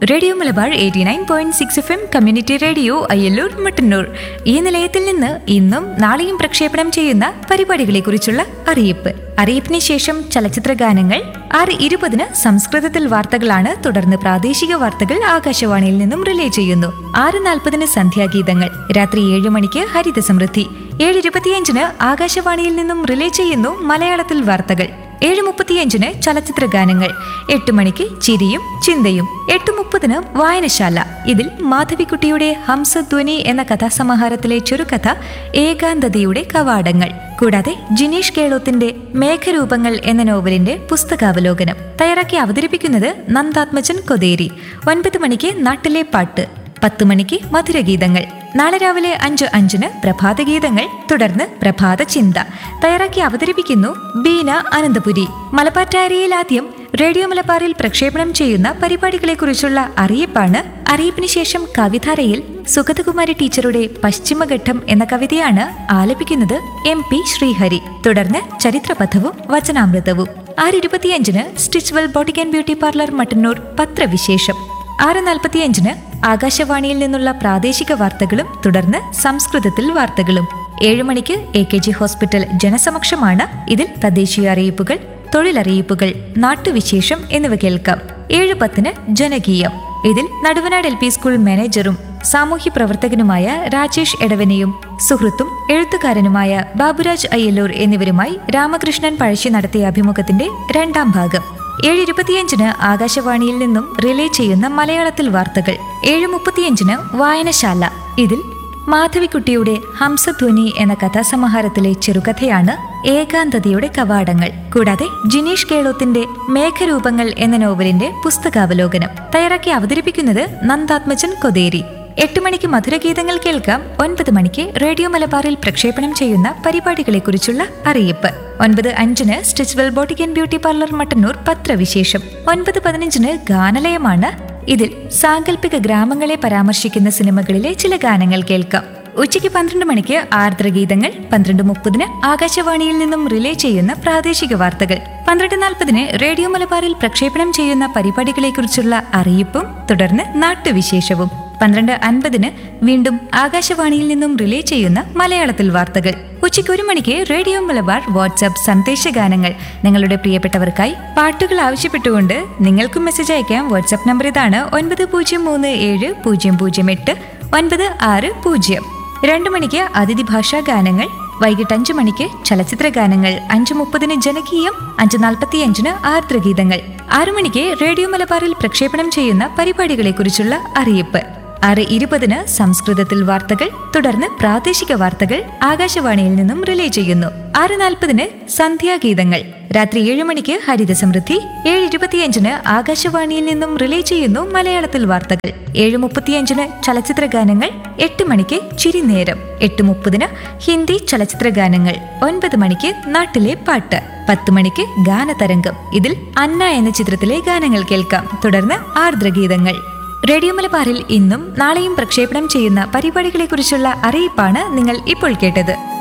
radio Malabar eighty nine point six F M community radio Ayyalloor Mattannur ഈ നിലയത്തിൽ നിന്ന് ഇന്നും നാളെയും പ്രക്ഷേപണം ചെയ്യുന്ന പരിപാടികളെക്കുറിച്ചുള്ള അറിയിപ്പ് അറിയിപ്പിന് ശേഷം ചലച്ചിത്ര ഗാനങ്ങൾ ആറ് ഇരുപതിന് സംസ്കൃതത്തിൽ വാർത്തകളാണ് തുടർന്ന് പ്രാദേശിക വാർത്തകൾ ആകാശവാണിയിൽ നിന്നും റിലേ ചെയ്യുന്നു ആറ് നാൽപ്പതിന് സന്ധ്യാഗീതങ്ങൾ രാത്രി ഏഴ് മണിക്ക് ഹരിത സമൃദ്ധി ഏഴ് ഇരുപത്തിയഞ്ചിന് ആകാശവാണിയിൽ നിന്നും റിലേ ചെയ്യുന്നു മലയാളത്തിൽ വാർത്തകൾ ഏഴ് മുപ്പത്തിയഞ്ചിന് ചലച്ചിത്ര ഗാനങ്ങൾ എട്ട് മണിക്ക് ചിരിയും ചിന്തയും എട്ട് മുപ്പതിന് വായനശാല ഇതിൽ മാധവിക്കുട്ടിയുടെ ഹംസധ്വനി എന്ന കഥാസമാഹാരത്തിലെ ചെറുകഥ ഏകാന്തതയുടെ കവാടങ്ങൾ കൂടാതെ ജിനീഷ് കേളോത്തിന്റെ മേഘരൂപങ്ങൾ എന്ന നോവലിന്റെ പുസ്തകാവലോകനം തയ്യാറാക്കി അവതരിപ്പിക്കുന്നത് നന്ദാത്മജൻ കൊതേരി ഒൻപത് മണിക്ക് നാട്ടിലെ പാട്ട് പത്ത് മണിക്ക് മധുരഗീതങ്ങൾ നാളെ രാവിലെ അഞ്ച് അഞ്ചിന് പ്രഭാതഗീതങ്ങൾ തുടർന്ന് പ്രഭാത ചിന്ത തയ്യാറാക്കി അവതരിപ്പിക്കുന്നു ബീന അനന്തപുരി മലബാറ്റാരിയിൽ ആദ്യം റേഡിയോ മലബാറിൽ പ്രക്ഷേപണം ചെയ്യുന്ന പരിപാടികളെക്കുറിച്ചുള്ള അറിയിപ്പാണ് അറിയിപ്പിന് ശേഷം കവിധാരയിൽ സുഗതകുമാരി ടീച്ചറുടെ പശ്ചിമഘട്ടം എന്ന കവിതയാണ് ആലപിക്കുന്നത് എം പി ശ്രീഹരി തുടർന്ന് ചരിത്രപഥവും വചനാമൃതവും ആറ് ഇരുപത്തിയഞ്ചിന് stitchwell boutique and beauty parlour Mattannur പത്രവിശേഷം ആറ് നാൽപ്പത്തിയഞ്ചിന് ആകാശവാണിയിൽ നിന്നുള്ള പ്രാദേശിക വാർത്തകളും തുടർന്ന് സംസ്കൃതത്തിൽ വാർത്തകളും ഏഴ് മണിക്ക് എ കെ ജി ഹോസ്പിറ്റൽ ജനസമക്ഷമാണ് ഇതിൽ തദ്ദേശീയ അറിയിപ്പുകൾ തൊഴിലറിയിപ്പുകൾ നാട്ടുവിശേഷം എന്നിവ കേൾക്കാം ഏഴ് പത്തിന് ജനകീയം ഇതിൽ നടുവനാട് എൽ പി സ്കൂൾ മാനേജറും സാമൂഹ്യ പ്രവർത്തകനുമായ രാജേഷ് എടവനെയും സുഹൃത്തും എഴുത്തുകാരനുമായ ബാബുരാജ് അയ്യല്ലൂർ എന്നിവരുമായി രാമകൃഷ്ണൻ പഴശ്ശി നടത്തിയ അഭിമുഖത്തിന്റെ രണ്ടാം ഭാഗം ഏഴ് ഇരുപത്തിയഞ്ചിന് ആകാശവാണിയിൽ നിന്നും റിലേ ചെയ്യുന്ന മലയാളത്തിൽ വാർത്തകൾ ഏഴ് മുപ്പത്തിയഞ്ചിന് വായനശാല ഇതിൽ മാധവിക്കുട്ടിയുടെ ഹംസധ്വനി എന്ന കഥാസമാഹാരത്തിലെ ചെറുകഥയാണ് ഏകാന്തതയുടെ കവാടങ്ങൾ കൂടാതെ ജിനീഷ് കേളോത്തിന്റെ മേഘരൂപങ്ങൾ എന്ന നോവലിന്റെ പുസ്തകാവലോകനം തയ്യാറാക്കി അവതരിപ്പിക്കുന്നത് നന്ദാത്മജൻ കൊതേരി എട്ട് മണിക്ക് മധുരഗീതങ്ങൾ കേൾക്കാം ഒൻപത് മണിക്ക് റേഡിയോ മലബാറിൽ പ്രക്ഷേപണം ചെയ്യുന്ന പരിപാടികളെക്കുറിച്ചുള്ള അറിയിപ്പ് ഒൻപത് അഞ്ചിന് stitchwell boutique and beauty parlour Mattannur പത്രവിശേഷം ഒൻപത് പതിനഞ്ചിന് ഗാനലയമാണ് ഇതിൽ സാങ്കല്പിക ഗ്രാമങ്ങളെ പരാമർശിക്കുന്ന സിനിമകളിലെ ചില ഗാനങ്ങൾ കേൾക്കാം ഉച്ചയ്ക്ക് പന്ത്രണ്ട് മണിക്ക് ആർദ്രഗീതങ്ങൾ പന്ത്രണ്ട് മുപ്പതിന് ആകാശവാണിയിൽ നിന്നും റിലേ ചെയ്യുന്ന പ്രാദേശിക വാർത്തകൾ പന്ത്രണ്ട് നാൽപ്പതിന് റേഡിയോ മലബാറിൽ പ്രക്ഷേപണം ചെയ്യുന്ന പരിപാടികളെക്കുറിച്ചുള്ള അറിയിപ്പും തുടർന്ന് നാട്ടുവിശേഷവും പന്ത്രണ്ട് അൻപതിന് വീണ്ടും ആകാശവാണിയിൽ നിന്നും റിലേ ചെയ്യുന്ന മലയാളത്തിൽ വാർത്തകൾ ഉച്ചയ്ക്ക് ഒരു മണിക്ക് റേഡിയോ മലബാർ വാട്സാപ്പ് സന്ദേശഗാനങ്ങൾ നിങ്ങളുടെ പ്രിയപ്പെട്ടവർക്കായി പാട്ടുകൾ ആവശ്യപ്പെട്ടുകൊണ്ട് നിങ്ങൾക്കും മെസ്സേജ് അയക്കാം വാട്സാപ്പ് നമ്പർ ഇതാണ് ഒൻപത് പൂജ്യം മൂന്ന് ഏഴ് പൂജ്യം പൂജ്യം എട്ട് ഒൻപത് ആറ് പൂജ്യം രണ്ട് മണിക്ക് അതിഥി ഭാഷാ ഗാനങ്ങൾ വൈകിട്ട് അഞ്ചു മണിക്ക് ചലച്ചിത്ര ഗാനങ്ങൾ അഞ്ചു മുപ്പതിന് ജനകീയം അഞ്ചു നാൽപ്പത്തി അഞ്ചിന് ആർദ്രഗീതങ്ങൾ ആറു മണിക്ക് റേഡിയോ മലബാറിൽ പ്രക്ഷേപണം ചെയ്യുന്ന പരിപാടികളെക്കുറിച്ചുള്ള അറിയിപ്പ് ആറ് ഇരുപതിന് സംസ്കൃതത്തിൽ വാർത്തകൾ തുടർന്ന് പ്രാദേശിക വാർത്തകൾ ആകാശവാണിയിൽ നിന്നും റിലേ ചെയ്യുന്നു ആറ് നാൽപ്പതിന് സന്ധ്യാഗീതങ്ങൾ രാത്രി ഏഴ് മണിക്ക് ഹരിത സമൃദ്ധി ഏഴ് ഇരുപത്തിയഞ്ചിന് ആകാശവാണിയിൽ നിന്നും റിലേ ചെയ്യുന്നു മലയാളത്തിൽ വാർത്തകൾ ഏഴ് മുപ്പത്തിയഞ്ചിന് ചലച്ചിത്ര ഗാനങ്ങൾ എട്ട് മണിക്ക് ചിരിനേരം എട്ട് മുപ്പതിന് ഹിന്ദി ചലച്ചിത്ര ഗാനങ്ങൾ ഒൻപത് മണിക്ക് നാട്ടിലെ പാട്ട് പത്ത് മണിക്ക് ഗാനതരംഗം ഇതിൽ അന്ന എന്ന ചിത്രത്തിലെ ഗാനങ്ങൾ കേൾക്കാം തുടർന്ന് ആർദ്രഗീതങ്ങൾ റേഡിയോ മലബാറിൽ ഇന്നും നാളെയും പ്രക്ഷേപണം ചെയ്യുന്ന പരിപാടികളെക്കുറിച്ചുള്ള അറിയിപ്പാണ് നിങ്ങൾ ഇപ്പോൾ കേട്ടത്